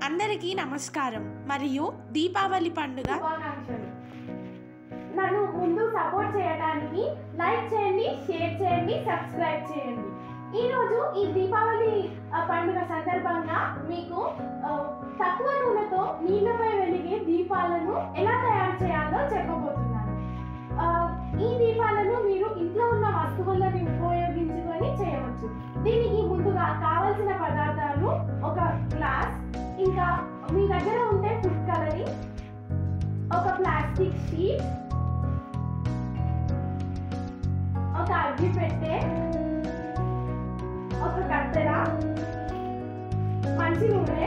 అందరికీ నమస్కారం మరియు దీపావళి పండుగ శుభాకాంక్షలు నన్ను ముందు సపోర్ట్ చేయడానికి లైక్ చేయండి షేర్ చేయండి సబ్స్క్రైబ్ చేయండి ఈరోజు ఈ దీపావళి ఆ, పండుగ సందర్భంగా మీకు ఆ, తక్కువ నూనెతో నీళ్ళపై వెలిగే దీపాలను ఎలా తయారు చేయాలో చెప్పబోతున్నాను ఆ, ఈ దీపాలను మీరు ఇంట్లో ఉన్న వస్తువులను ఉపయోగించుకొని చేయవచ్చు దీనికి ముందుగా కావలసిన పదార్థాలు ఒక గ్లాస్ ఇంకా మీ దగ్గర ఉంటే ఫుడ్ కలరింగ్ ఒక ప్లాస్టిక్ షీట్ ఒక అగ్గి పెట్టె ఒక కత్తెర మంచి నూనె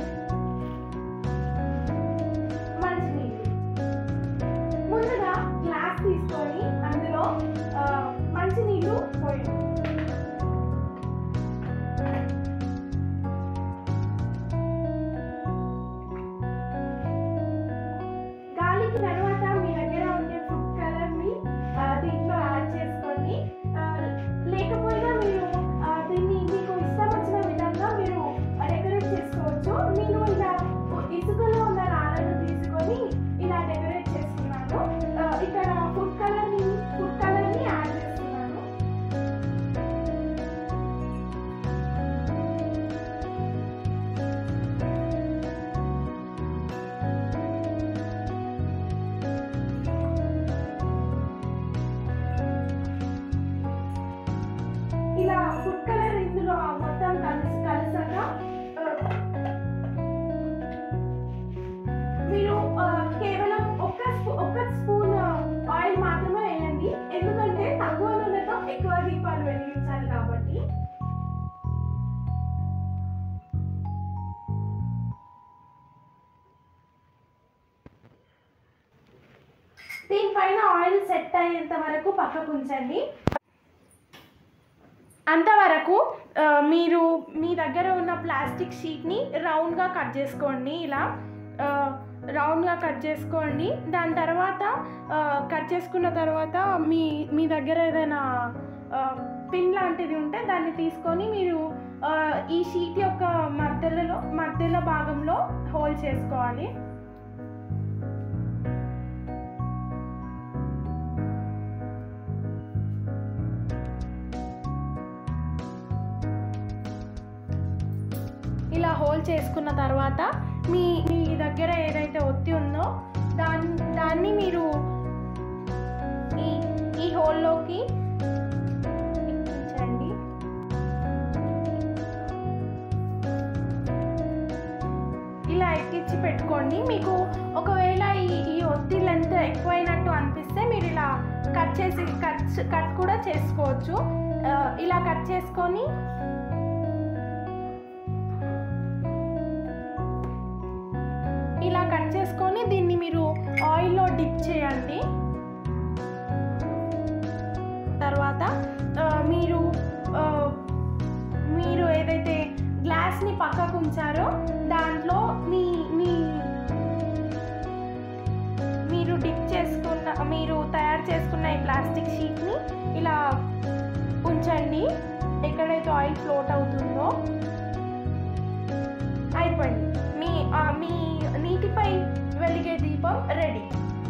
మంచినీళ్ళు ముందుగా గ్లాస్ తీసుకొని అందులో ఆ, మంచినీళ్ళు పోయండి గాలికి తర్వాత మీ దగ్గర ఉండే ఫుడ్ కలర్ ని ఆ, దీంట్లో యాడ్ చేసుకోండి ఆ, లేకపోయినా మీరు ఆ, దీన్ని మీకు ఇష్టం వచ్చిన విధంగా మీరు డెకరేట్ చేసుకోవచ్చు నేను ఇలా ఇసుకలో ఉన్న రాళ్ళను తీసుకొని ఇలా డెకరేట్ చేసుకున్నాను ఆ, ఇక్కడ ఫుడ్ కలర్ ని ఫుడ్ కలర్ ని యాడ్ చేస్తున్నాను ఇలా ఫుడ్ కలర్ ఇందులో మొత్తం కలిసి కలిసాక ఆ, మీరు ఆ, కేవలం ఒక్క స్పూ ఒక్క స్పూన్ ఆయిల్ మాత్రమే వేయండి ఎందుకంటే తక్కువ నూనెతో ఎక్కువ దీపాలు వెలిగించాలి కాబట్టి దీనిపైన ఆయిల్ సెట్ అయ్యేంత వరకు పక్కకు ఉంచండి అంతవరకు ఆ, మీరు మీ దగ్గర ఉన్న ప్లాస్టిక్ షీట్ని రౌండ్గా కట్ చేసుకోండి ఇలా ఆ, రౌండ్గా కట్ చేసుకోండి దాని తర్వాత ఆ, కట్ చేసుకున్న తర్వాత మీ మీ దగ్గర ఏదైనా ఆ, పిన్ లాంటిది ఉంటే దాన్ని తీసుకొని మీరు ఆ, ఈ షీట్ యొక్క మధ్యలో మధ్యలో భాగంలో హోల్ చేసుకోవాలి ఇలా హోల్ చేసుకున్న తర్వాత మీ మీ దగ్గర ఏదైతే ఒత్తి ఉందో దాన్ని దాన్ని మీరు ఈ ఈ హోల్లోకి ఎక్కించండి ఇలా ఎక్కించి పెట్టుకోండి మీకు ఒకవేళ ఈ ఈ ఒత్తి లెంత్ ఎక్కువైనట్టు అనిపిస్తే మీరు ఇలా కట్ చేసి కట్ కట్ కూడా చేసుకోవచ్చు ఆ, ఇలా కట్ చేసుకొని ఇలా కట్ చేసుకొని దీన్ని మీరు ఆయిల్లో డిప్ చేయండి తర్వాత ఆ, మీరు ఆ, మీరు ఏదైతే గ్లాస్ని పక్కకు ఉంచారో దాంట్లో మీ మీ మీరు డిప్ చేసుకున్న మీరు తయారు చేసుకున్న ఈ ప్లాస్టిక్ షీట్ని ఇలా ఉంచండి ఎక్కడైతే ఆయిల్ ఫ్లోట్ అవుతుందో అయిపోయింది మీ ఆ, మీ నీటిపై వెలిగే దీపం రెడీ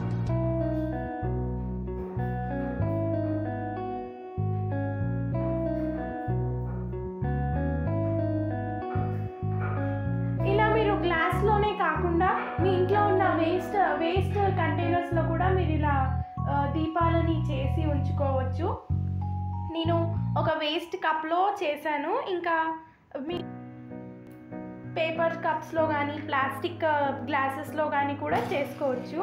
ఇలా మీరు గ్లాస్లోనే కాకుండా మీ ఇంట్లో ఉన్న వేస్ట్ వేస్ట్ కంటైనర్స్లో కూడా మీరు ఇలా ఆ, దీపాలని చేసి ఉంచుకోవచ్చు నేను ఒక వేస్ట్ కప్లో చేశాను ఇంకా మీ పేపర్ కప్స్లో కానీ ప్లాస్టిక్ గ్లాసెస్లో కానీ కూడా చేసుకోవచ్చు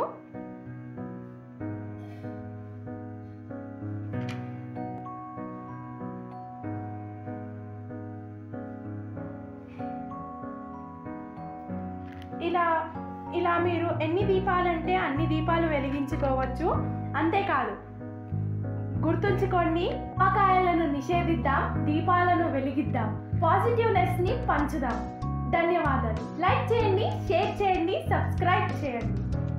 ఇలా ఇలా మీరు ఎన్ని దీపాలంటే అన్ని దీపాలు వెలిగించుకోవచ్చు అంతేకాదు గుర్తుంచుకోండి టపాకాయలను నిషేధిద్దాం దీపాలను వెలిగిద్దాం పాజిటివ్నెస్ ని పంచుదాం ధన్యవాదాలు లైక్ చేయండి షేర్ చేయండి సబ్స్క్రైబ్ చేయండి